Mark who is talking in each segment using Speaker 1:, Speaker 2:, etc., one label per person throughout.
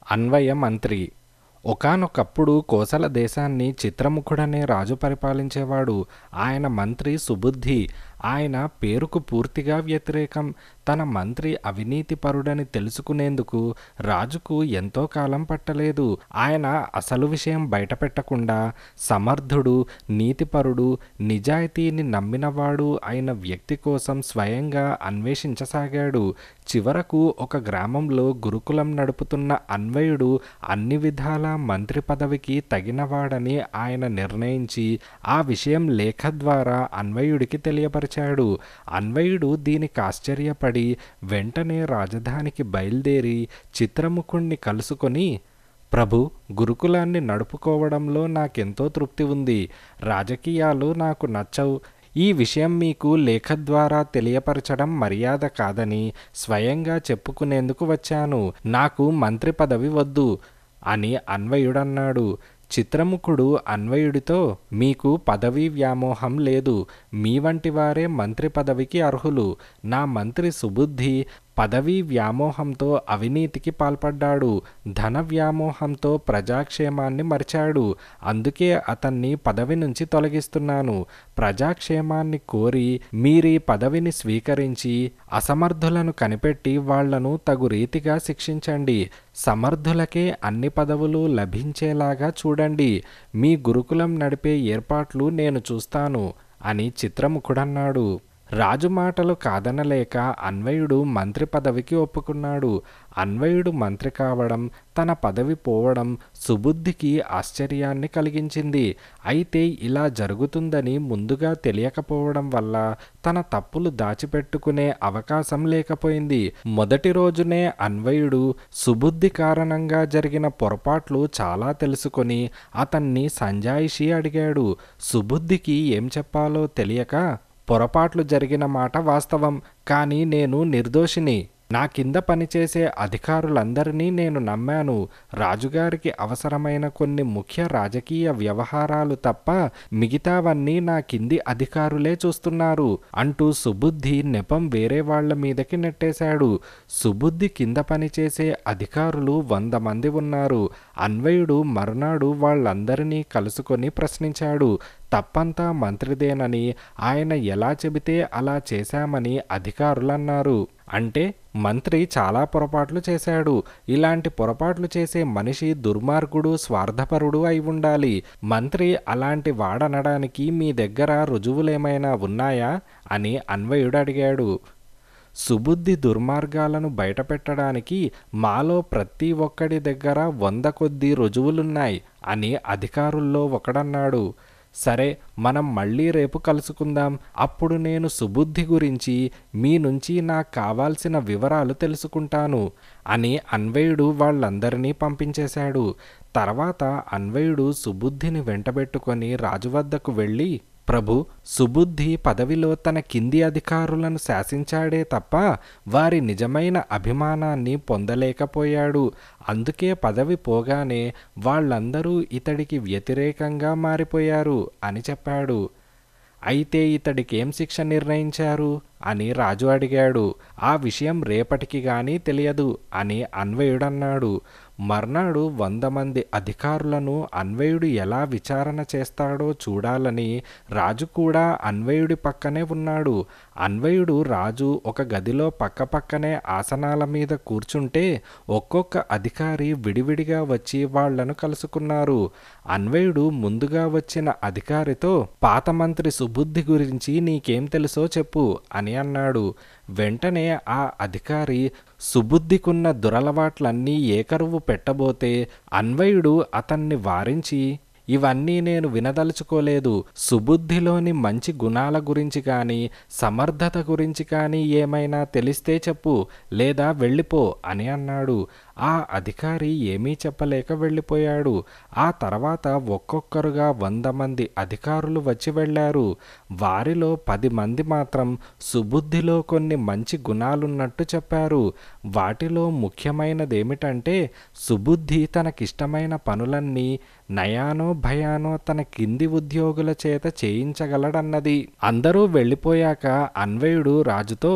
Speaker 1: అన్వయ మంత్రి ఒకానొకప్పుడు కోసల దేశాన్ని చిత్రముఖుడనే రాజు పరిపాలించేవాడు ఆయన మంత్రి సుబుద్ధి ఆయన పేరుకు పూర్తిగా వ్యతిరేకం తన మంత్రి అవినీతిపరుడని తెలుసుకునేందుకు రాజుకు ఎంతో కాలం పట్టలేదు ఆయన అసలు విషయం బయటపెట్టకుండా సమర్థుడు నీతిపరుడు నిజాయితీని నమ్మినవాడు అయిన వ్యక్తి కోసం స్వయంగా అన్వేషించసాగాడు చివరకు ఒక గ్రామంలో గురుకులం నడుపుతున్న అన్వయుడు అన్ని విధాల మంత్రి పదవికి తగినవాడని ఆయన నిర్ణయించి ఆ విషయం లేఖ ద్వారా అన్వయుడికి తెలియపరిచాడు అన్వయుడు దీనికి ఆశ్చర్యపడి వెంటనే రాజధానికి బయలుదేరి చిత్రముఖుణ్ణి కలుసుకొని ప్రభు గురుకులాన్ని నడుపుకోవడంలో నాకెంతో తృప్తి ఉంది రాజకీయాలు నాకు నచ్చవు ఈ విషయం మీకు లేఖ ద్వారా తెలియపరచడం మర్యాద కాదని స్వయంగా చెప్పుకునేందుకు వచ్చాను నాకు మంత్రి పదవి వద్దు అని అన్వయుడన్నాడు చిత్రముఖుడు అన్వయుడితో మీకు పదవీ వ్యామోహం లేదు మీ వంటి వారే మంత్రి పదవికి అర్హులు నా మంత్రి సుబుద్ధి పదవీ వ్యామోహంతో అవినీతికి పాల్పడ్డాడు ధన వ్యామోహంతో ప్రజాక్షేమాన్ని మరిచాడు అందుకే అతన్ని పదవి నుంచి తొలగిస్తున్నాను ప్రజాక్షేమాన్ని కోరి మీరీ పదవిని స్వీకరించి అసమర్థులను కనిపెట్టి వాళ్లను తగు రీతిగా శిక్షించండి సమర్థులకే అన్ని పదవులు లభించేలాగా చూడండి మీ గురుకులం నడిపే ఏర్పాట్లు నేను చూస్తాను అని చిత్రముఖుడన్నాడు రాజు మాటలు కాదనలేక అన్వయుడు మంత్రి పదవికి ఒప్పుకున్నాడు అన్వయుడు మంత్రి కావడం తన పదవి పోవడం సుబుద్ధికి ఆశ్చర్యాన్ని కలిగించింది అయితే ఇలా జరుగుతుందని ముందుగా తెలియకపోవడం వల్ల తన తప్పులు దాచిపెట్టుకునే అవకాశం లేకపోయింది మొదటి రోజునే అన్వయుడు సుబుద్ధి కారణంగా జరిగిన పొరపాట్లు చాలా తెలుసుకొని అతన్ని సంజాయిషి అడిగాడు సుబుద్ధికి ఏం చెప్పాలో తెలియక పొరపాట్లు జరిగిన మాట వాస్తవం కానీ నేను నిర్దోషిని నా కింద పనిచేసే అధికారులందరినీ నేను నమ్మాను రాజుగారికి అవసరమైన కొన్ని ముఖ్య రాజకీయ వ్యవహారాలు తప్ప మిగతావన్నీ నా కింది అధికారులే చూస్తున్నారు అంటూ సుబుద్ధి నెపం వేరే వాళ్ల మీదకి నెట్టేశాడు సుబుద్ధి కింద పనిచేసే అధికారులు వంద మంది ఉన్నారు అన్వయుడు మర్నాడు వాళ్ళందరినీ కలుసుకొని ప్రశ్నించాడు తప్పంతా మంత్రిదేనని ఆయన ఎలా చెబితే అలా చేశామని అధికారులన్నారు అంటే మంత్రి చాలా పొరపాట్లు చేశాడు ఇలాంటి పొరపాట్లు చేసే మనిషి దుర్మార్గుడు స్వార్థపరుడు అయి ఉండాలి మంత్రి అలాంటి వాడనడానికి మీ దగ్గర రుజువులేమైనా ఉన్నాయా అని అన్వయుడు అడిగాడు సుబుద్ధి దుర్మార్గాలను బయటపెట్టడానికి మాలో ప్రతి ఒక్కడి దగ్గర వంద కొద్ది రుజువులున్నాయి అని అధికారుల్లో ఒకడన్నాడు సరే మనం మళ్ళీ రేపు కలుసుకుందాం అప్పుడు నేను సుబుద్ధి గురించి మీ నుంచి నాకు కావాల్సిన వివరాలు తెలుసుకుంటాను అని అన్వయుడు వాళ్ళందరినీ పంపించేశాడు తర్వాత అన్వయుడు సుబుద్ధిని వెంటబెట్టుకొని రాజు వద్దకు వెళ్ళి ప్రభు సుబుద్ధి పదవిలో తన కింది అధికారులను శాసించాడే తప్ప వారి నిజమైన అభిమానాన్ని పొందలేకపోయాడు అందుకే పదవి పోగానే వాళ్ళందరూ ఇతడికి వ్యతిరేకంగా మారిపోయారు అని చెప్పాడు అయితే ఇతడికి ఏం శిక్ష నిర్ణయించారు అని రాజు అడిగాడు ఆ విషయం రేపటికి గాని తెలియదు అని అన్వయుడన్నాడు మర్నాడు వంద మంది అధికారులను అన్వయుడు ఎలా విచారణ చేస్తాడో చూడాలని రాజు కూడా అన్వయుడి పక్కనే ఉన్నాడు అన్వయుడు రాజు ఒక గదిలో పక్కపక్కనే ఆసనాల మీద కూర్చుంటే ఒక్కొక్క అధికారి విడివిడిగా వచ్చి వాళ్లను కలుసుకున్నారు అన్వయుడు ముందుగా వచ్చిన అధికారితో పాత మంత్రి సుబుద్ధి గురించి నీకేం తెలుసో చెప్పు అని అన్నాడు వెంటనే ఆ అధికారి సుబుద్ధికున్న దురలవాట్లన్నీ ఏకరువు పెట్టబోతే అన్వయుడు అతన్ని వారించి ఇవన్నీ నేను వినదలుచుకోలేదు సుబుద్ధిలోని మంచి గుణాల గురించి కానీ సమర్థత గురించి కానీ ఏమైనా తెలిస్తే చెప్పు లేదా వెళ్ళిపో అని అన్నాడు ఆ అధికారి ఏమీ చెప్పలేక వెళ్ళిపోయాడు ఆ తర్వాత ఒక్కొక్కరుగా వంద మంది అధికారులు వచ్చి వెళ్ళారు వారిలో పది మంది మాత్రం సుబుద్ధిలో కొన్ని మంచి గుణాలున్నట్టు చెప్పారు వాటిలో ముఖ్యమైనదేమిటంటే సుబుద్ధి తనకిష్టమైన పనులన్నీ నయానో భయానో తన కింది ఉద్యోగుల చేత చేయించగలడన్నది అందరూ వెళ్ళిపోయాక అన్వయుడు రాజుతో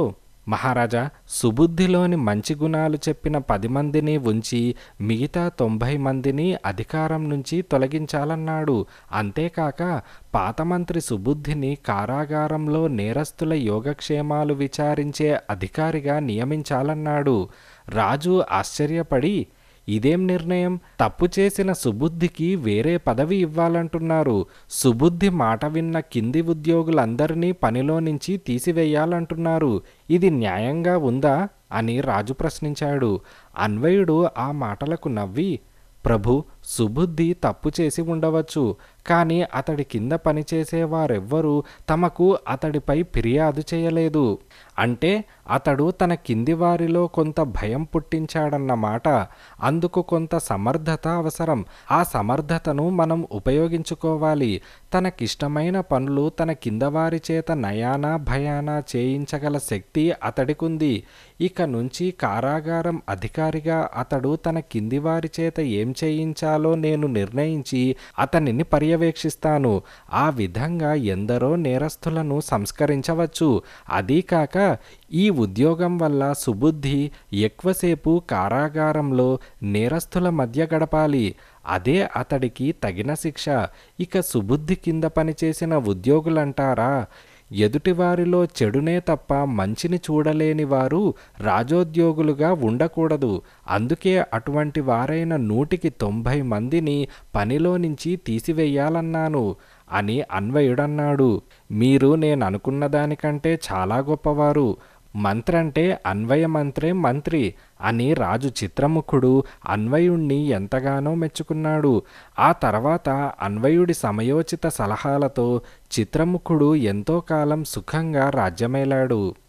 Speaker 1: మహారాజా సుబుద్ధిలోని మంచి గుణాలు చెప్పిన పది మందిని ఉంచి మిగతా తొంభై మందిని అధికారం నుంచి తొలగించాలన్నాడు అంతేకాక పాత మంత్రి సుబుద్ధిని కారాగారంలో నేరస్తుల యోగక్షేమాలు విచారించే అధికారిగా నియమించాలన్నాడు రాజు ఆశ్చర్యపడి ఇదేం నిర్ణయం తప్పు చేసిన సుబుద్ధికి వేరే పదవి ఇవ్వాలంటున్నారు సుబుద్ధి మాట విన్న కింది ఉద్యోగులందరినీ పనిలో నుంచి తీసివేయాలంటున్నారు ఇది న్యాయంగా ఉందా అని రాజు ప్రశ్నించాడు అన్వయుడు ఆ మాటలకు నవ్వి ప్రభు సుబుద్ధి తప్పు చేసి ఉండవచ్చు కానీ అతడి కింద పనిచేసే వారెవ్వరూ తమకు అతడిపై ఫిర్యాదు చేయలేదు అంటే అతడు తన కింది వారిలో కొంత భయం పుట్టించాడన్నమాట అందుకు కొంత సమర్థత అవసరం ఆ సమర్థతను మనం ఉపయోగించుకోవాలి తనకిష్టమైన పనులు తన కింద వారి చేత నయానా భయానా చేయించగల శక్తి అతడికుంది ఇక నుంచి కారాగారం అధికారిగా అతడు తన కింది వారి చేత ఏం చేయించాలో నేను నిర్ణయించి అతనిని పర్యవేక్షిస్తాను ఆ విధంగా ఎందరో నేరస్తులను సంస్కరించవచ్చు అదీ కాక ఈ ఉద్యోగం వల్ల సుబుద్ధి ఎక్కువసేపు కారాగారంలో నేరస్తుల మధ్య గడపాలి అదే అతడికి తగిన శిక్ష ఇక సుబుద్ధి కింద పనిచేసిన ఉద్యోగులంటారా ఎదుటివారిలో చెడునే తప్ప మంచిని చూడలేని వారు రాజోద్యోగులుగా ఉండకూడదు అందుకే అటువంటి వారైన నూటికి తొంభై మందిని పనిలో నుంచి తీసివేయాలన్నాను అని అన్వయుడన్నాడు మీరు నేను అనుకున్న దానికంటే చాలా గొప్పవారు మంత్రంటే అన్వయ మంత్రే మంత్రి అని రాజు చిత్రముఖుడు అన్వయుణ్ణి ఎంతగానో మెచ్చుకున్నాడు ఆ తర్వాత అన్వయుడి సమయోచిత సలహాలతో చిత్రముఖుడు ఎంతో కాలం సుఖంగా రాజ్యమేలాడు